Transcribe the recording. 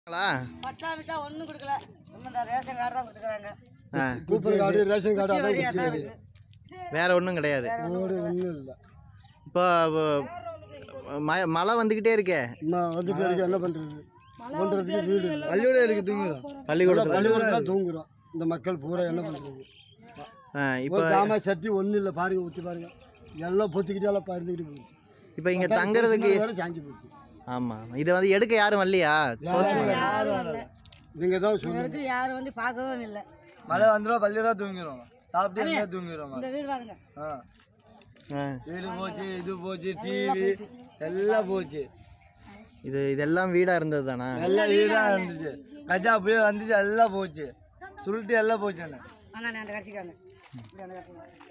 பட்டா விட்டா ஒன்றும் கொடுக்கல நம்ம இந்த ரேஷன் கார்டு தான் கொடுத்துக்கிறாங்க ஆ, கூப்பன் கார்டு ரேஷன் கார்டு அதான் வரி அதான் இருக்கு வேற ஒன்றும் கிடையாது ஓடு ஒன்றும் இல்லை இப்போ ம- மழை வந்துக்கிட்டே இருக்கே நான் வந்துட்டு இருக்க என்ன பண்ணுறது பண்ணுறதுக்கு வீடு இல்லை பள்ளியோட இருக்கு தூங்குறோம் பள்ளிக்கூடத்தில் பள்ளிக்கூடத்தில் தூங்குறோம் இந்த மக்கள் பூரா என்ன பண்ணுறது இப்போ ஒரு ஜாமா சட்டி ஒன்றும் இல்லை பாருங்க ஊற்றி பாருங்க எல்லாம் பொத்திக்கிட்டே எல்லாம் பறந்துக்கிட்டு போச்சு இப்போ இங்கே தங்குறதுக்கு வேலை சாஞ்சி போச்சு ஆமாம் இதை வந்து எடுக்க யாரும் வரலையா யாரும் வரல நீங்கள் தான் சொல்லுங்க இருக்கு யாரும் வந்து பார்க்கவும் இல்லை மழை வந்துடும் பள்ளியோட தூங்கிடும் சாப்பிட்டு இருந்தா தூங்கிடும் இந்த வீடு பாருங்க ஆ ஆ, வீடு போச்சு இது போச்சு டிவி எல்லாம் போச்சு இது இதெல்லாம் வீடாக இருந்தது தானா எல்லாம் வீடா இருந்துச்சு கஜா புயல் வந்துச்சு எல்லாம் போச்சு சுருட்டு எல்லாம் போச்சு என்ன அண்ணா அந்த கட்சிக்காரங்க அந்த கட்சிக்காரங்க